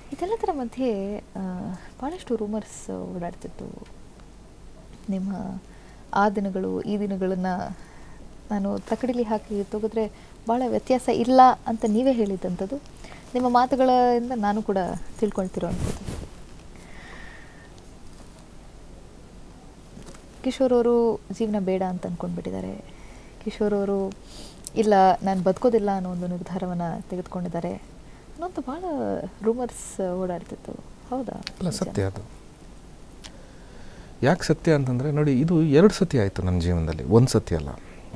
ಇದೆಲ್ಲದರ ಮಧ್ಯೆ ಆ, ಭಾಳಷ್ಟು ರೂಮರ್ಸ್ ಓಡಾಡ್ತಿತ್ತು ನಿಮ್ಮ ಆ ದಿನಗಳು ಈ ದಿನಗಳನ್ನು ನಾನು ತಕಡಿಲಿ ಹಾಕಿ ತೆಗೆದ್ರೆ ಭಾಳ ವ್ಯತ್ಯಾಸ ಇಲ್ಲ ಅಂತ ನೀವೇ ಹೇಳಿದ್ದಂಥದ್ದು ನಿಮ್ಮ ಮಾತುಗಳಿಂದ ನಾನು ಕೂಡ ತಿಳ್ಕೊಳ್ತಿರೋ ಅಂಥದ್ದು ಕಿಶೋರ್ ಅವರು ಜೀವನ ಬೇಡ ಅಂತ ಅಂದ್ಕೊಂಡ್ಬಿಟ್ಟಿದ್ದಾರೆ ಕಿಶೋರ್ ಅವರು ಇಲ್ಲ ನಾನು ಬದುಕೋದಿಲ್ಲ ಅನ್ನೋ ಒಂದು ನಿರ್ಧಾರವನ್ನು ತೆಗೆದುಕೊಂಡಿದ್ದಾರೆ ಅನ್ನೋಂಥ ಭಾಳ ರೂಮರ್ಸ್ ಓಡಾಡ್ತಿತ್ತು ಹೌದಾ ಅಲ್ಲ ಸತ್ಯ ಅದು ಯಾಕೆ ಸತ್ಯ ಅಂತಂದರೆ ನೋಡಿ ಇದು ಎರಡು ಸತಿ ಆಯಿತು ನನ್ನ ಜೀವನದಲ್ಲಿ ಒಂದು ಸತಿ ಅಲ್ಲ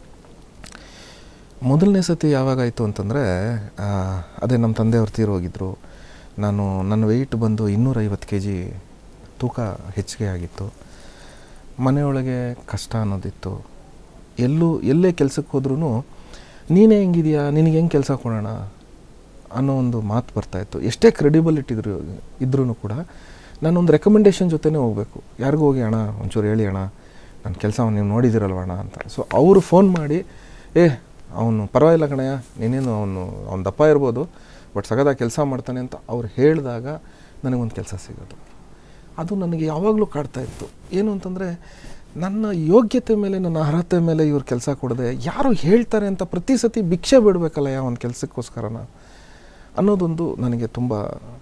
ಮೊದಲನೇ ಸತಿ ಯಾವಾಗಾಯಿತು ಅಂತಂದರೆ ಅದೇ ನಮ್ಮ ತಂದೆಯವ್ರು ತೀರೋಗಿದ್ದರು ನಾನು ನನ್ನ ವೆಯ್ಟ್ ಬಂದು ಇನ್ನೂರೈವತ್ತು ಕೆ ಜಿ ತೂಕ ಹೆಚ್ಚಿಗೆ ಆಗಿತ್ತು ಮನೆಯೊಳಗೆ ಕಷ್ಟ ಅನ್ನೋದಿತ್ತು ಎಲ್ಲೂ ಎಲ್ಲೇ ಕೆಲಸಕ್ಕೆ ಹೋದ್ರೂ ನೀನೇ ಹೆಂಗಿದೆಯಾ ನಿನಗೆ ಹೆಂಗೆ ಕೆಲಸ ಕೊಡೋಣ ಅನ್ನೋ ಒಂದು ಮಾತು ಬರ್ತಾಯಿತ್ತು ಎಷ್ಟೇ ಕ್ರೆಡಿಬಿಲಿಟಿ ಇದ್ರು ಇದ್ರೂ ಕೂಡ ನಾನೊಂದು ರೆಕಮೆಂಡೇಷನ್ ಜೊತೆನೇ ಹೋಗಬೇಕು ಯಾರಿಗೂ ಹೋಗಿ ಅಣ್ಣ ಒಂಚೂರು ಹೇಳಿ ಅಣ್ಣ ನನ್ನ ಕೆಲಸ ನೀವು ನೋಡಿದಿರಲ್ವ ಅಣ್ಣ ಅಂತ ಸೊ ಅವರು ಫೋನ್ ಮಾಡಿ ಏ ಅವನು ಪರವಾಗಿಲ್ಲ ಕಣಯ್ಯ ನೀನೇನು ಅವನು ಅವ್ನು ದಪ್ಪ ಇರ್ಬೋದು ಬಟ್ ಸಗದ ಕೆಲಸ ಮಾಡ್ತಾನೆ ಅಂತ ಅವ್ರು ಹೇಳಿದಾಗ ನನಗೊಂದು ಕೆಲಸ ಸಿಗೋದು ಅದು ನನಗೆ ಯಾವಾಗಲೂ ಕಾಡ್ತಾ ಇತ್ತು ಏನು ಅಂತಂದರೆ ನನ್ನ ಯೋಗ್ಯತೆ ಮೇಲೆ ನನ್ನ ಅರ್ಹತೆ ಮೇಲೆ ಇವ್ರು ಕೆಲಸ ಕೊಡದೆ ಯಾರು ಹೇಳ್ತಾರೆ ಅಂತ ಪ್ರತಿ ಸತಿ ಭಿಕ್ಷೆ ಬಿಡಬೇಕಲ್ಲ ಯಾವ ಒಂದು ಕೆಲಸಕ್ಕೋಸ್ಕರನ ಅನ್ನೋದೊಂದು ನನಗೆ ತುಂಬ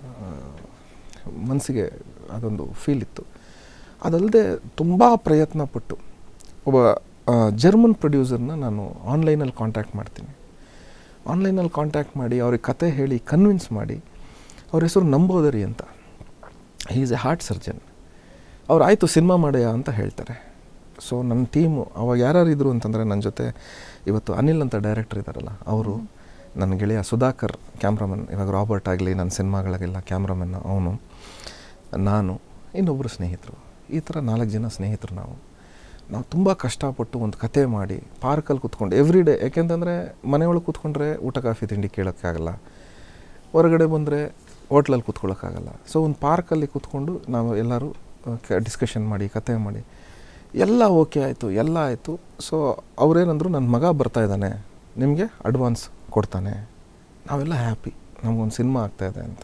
ಮನಸ್ಸಿಗೆ ಅದೊಂದು ಫೀಲ್ ಇತ್ತು ಅದಲ್ಲದೆ ತುಂಬ ಪ್ರಯತ್ನ ಪಟ್ಟು ಒಬ್ಬ ಜರ್ಮನ್ ಪ್ರೊಡ್ಯೂಸರ್ನ ನಾನು ಆನ್ಲೈನಲ್ಲಿ ಕಾಂಟ್ಯಾಕ್ಟ್ ಮಾಡ್ತೀನಿ ಆನ್ಲೈನಲ್ಲಿ ಕಾಂಟ್ಯಾಕ್ಟ್ ಮಾಡಿ ಅವ್ರಿಗೆ ಕತೆ ಹೇಳಿ ಕನ್ವಿನ್ಸ್ ಮಾಡಿ ಅವ್ರ ಹೆಸರು ನಂಬೋದರಿ ಅಂತ he is a heart surgeon ಅವ್ರು ಆಯಿತು ಸಿನಿಮಾ ಮಾಡ್ಯಾ ಅಂತ ಹೇಳ್ತಾರೆ ಸೊ ನನ್ನ ಟೀಮು ಅವಾಗ ಯಾರ್ಯಾರು ಇದ್ರು ಅಂತಂದರೆ ನನ್ನ ಜೊತೆ ಇವತ್ತು ಅನಿಲ್ ಅಂತ ಡೈರೆಕ್ಟರ್ ಇದ್ದಾರಲ್ಲ ಅವರು ನನ್ನ ಗೆಳೆಯ ಸುಧಾಕರ್ ಕ್ಯಾಮ್ರಾಮನ್ ಇವಾಗ ರಾಬರ್ಟ್ ಆಗಲಿ ನನ್ನ ಸಿನಿಮಾಗಳಿಗೆಲ್ಲ ಕ್ಯಾಮ್ರಾಮನ್ ಅವನು ನಾನು ಇನ್ನೊಬ್ಬರು ಸ್ನೇಹಿತರು ಈ ಥರ ನಾಲ್ಕು ಜನ ಸ್ನೇಹಿತರು ನಾವು ನಾವು ತುಂಬ ಕಷ್ಟಪಟ್ಟು ಒಂದು ಕತೆ ಮಾಡಿ ಪಾರ್ಕಲ್ಲಿ ಕೂತ್ಕೊಂಡು ಎವ್ರಿ ಡೇ ಯಾಕೆಂತಂದರೆ ಮನೆಯೊಳಗೆ ಕೂತ್ಕೊಂಡ್ರೆ ಊಟ ಕಾಫಿ ತಿಂಡಿ ಕೇಳೋಕ್ಕಾಗಲ್ಲ ಹೊರಗಡೆ ಬಂದರೆ ಹೋಟ್ಲಲ್ಲಿ ಕೂತ್ಕೊಳ್ಳೋಕ್ಕಾಗಲ್ಲ ಸೊ ಒಂದು ಪಾರ್ಕಲ್ಲಿ ಕೂತ್ಕೊಂಡು ನಾವು ಎಲ್ಲರೂ ಡಿಸ್ಕಷನ್ ಮಾಡಿ ಕತೆ ಮಾಡಿ ಎಲ್ಲ ಓಕೆ ಆಯಿತು ಎಲ್ಲ ಆಯಿತು ಸೊ ಅವರೇನಂದ್ರು ನನ್ನ ಮಗ ಬರ್ತಾ ಇದ್ದಾನೆ ನಿಮಗೆ ಅಡ್ವಾನ್ಸ್ ಕೊಡ್ತಾನೆ ನಾವೆಲ್ಲ ಹ್ಯಾಪಿ ನಮಗೊಂದು ಸಿನಿಮಾ ಆಗ್ತಾಯಿದೆ ಅಂತ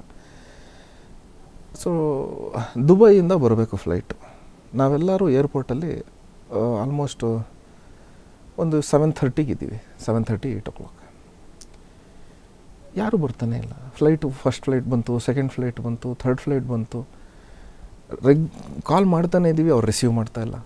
ಸೊ ದುಬೈಯಿಂದ ಬರಬೇಕು ಫ್ಲೈಟು ನಾವೆಲ್ಲರೂ ಏರ್ಪೋರ್ಟಲ್ಲಿ ಆಲ್ಮೋಸ್ಟು ಒಂದು ಸೆವೆನ್ ಥರ್ಟಿಗಿದ್ದೀವಿ seven thirty eight o'clock ಯಾರೂ ಬರ್ತಾನೆ ಇಲ್ಲ ಫ್ಲೈಟು ಫಸ್ಟ್ ಫ್ಲೈಟ್ ಬಂತು ಸೆಕೆಂಡ್ ಫ್ಲೈಟ್ ಬಂತು ಥರ್ಡ್ ಫ್ಲೈಟ್ ಬಂತು ರೆಗ್ ಕಾಲ್ ಮಾಡ್ತಾನೆ ಇದ್ದೀವಿ ಅವ್ರು ರಿಸೀವ್ ಮಾಡ್ತಾ ಇಲ್ಲ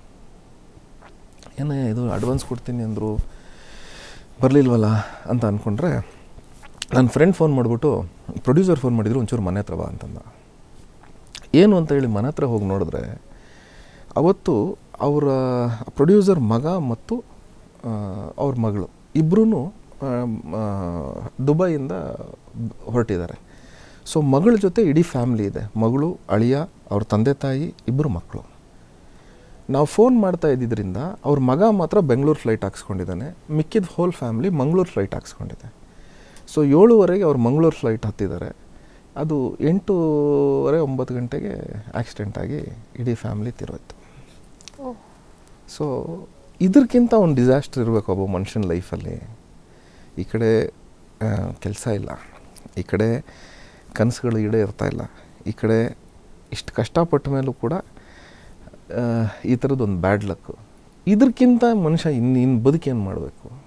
ಏನೇ ಇದು ಅಡ್ವಾನ್ಸ್ ಕೊಡ್ತೀನಿ ಅಂದರು ಬರಲಿಲ್ವಲ್ಲ ಅಂತ ಅಂದ್ಕೊಂಡ್ರೆ ನನ್ನ ಫ್ರೆಂಡ್ ಫೋನ್ ಮಾಡಿಬಿಟ್ಟು ಪ್ರೊಡ್ಯೂಸರ್ ಫೋನ್ ಮಾಡಿದ್ರು ಒಂಚೂರು ಮನೆ ಹತ್ರ ಬಾ ಅಂತಂದ ಏನು ಅಂತ ಹೇಳಿ ಮನೆ ಹತ್ರ ಹೋಗಿ ನೋಡಿದ್ರೆ ಅವತ್ತು ಅವರ ಪ್ರೊಡ್ಯೂಸರ್ ಮಗ ಮತ್ತು ಅವ್ರ ಮಗಳು ಇಬ್ಬರೂ ದುಬೈಯಿಂದ ಹೊರಟಿದ್ದಾರೆ ಸೊ ಮಗಳ ಜೊತೆ ಇಡೀ ಫ್ಯಾಮ್ಲಿ ಇದೆ ಮಗಳು ಅಳಿಯ ಅವ್ರ ತಂದೆ ತಾಯಿ ಇಬ್ಬರು ಮಕ್ಕಳು ನಾವು ಫೋನ್ ಮಾಡ್ತಾ ಇದ್ದಿದ್ದರಿಂದ ಅವ್ರ ಮಗ ಮಾತ್ರ ಬೆಂಗಳೂರು ಫ್ಲೈಟ್ ಹಾಕ್ಸ್ಕೊಂಡಿದ್ದಾನೆ ಮಿಕ್ಕಿದ ಹೋಲ್ ಫ್ಯಾಮ್ಲಿ ಮಂಗಳೂರು ಫ್ಲೈಟ್ ಹಾಕ್ಸ್ಕೊಂಡಿದೆ ಸೊ ಏಳುವರೆಗೆ ಅವ್ರು ಮಂಗಳೂರು ಫ್ಲೈಟ್ ಹತ್ತಿದ್ದಾರೆ ಅದು ಎಂಟೂವರೆ ಒಂಬತ್ತು ಗಂಟೆಗೆ ಆಕ್ಸಿಡೆಂಟ್ ಆಗಿ ಇಡೀ ಫ್ಯಾಮ್ಲಿ ತಿರೋಯ್ತು ಓಹ್ ಸೊ ಇದಕ್ಕಿಂತ ಒಂದು ಡಿಸಾಸ್ಟರ್ ಇರಬೇಕು ಒಬ್ಬ ಮನುಷ್ಯನ ಲೈಫಲ್ಲಿ ಈ ಕಡೆ ಕೆಲಸ ಇಲ್ಲ ಈ ಕಡೆ ಕನಸುಗಳು ಈಡೇ ಇರ್ತಾ ಇಲ್ಲ ಈ ಕಡೆ ಇಷ್ಟು ಕಷ್ಟಪಟ್ಟ ಮೇಲೂ ಕೂಡ ಆ, ಈ ಥರದ್ದೊಂದು ಬ್ಯಾಡ್ ಲಕ್ಕು ಇದಕ್ಕಿಂತ ಮನುಷ್ಯ ಇನ್ನು ಇನ್ನು ಬದುಕೇನು ಮಾಡಬೇಕು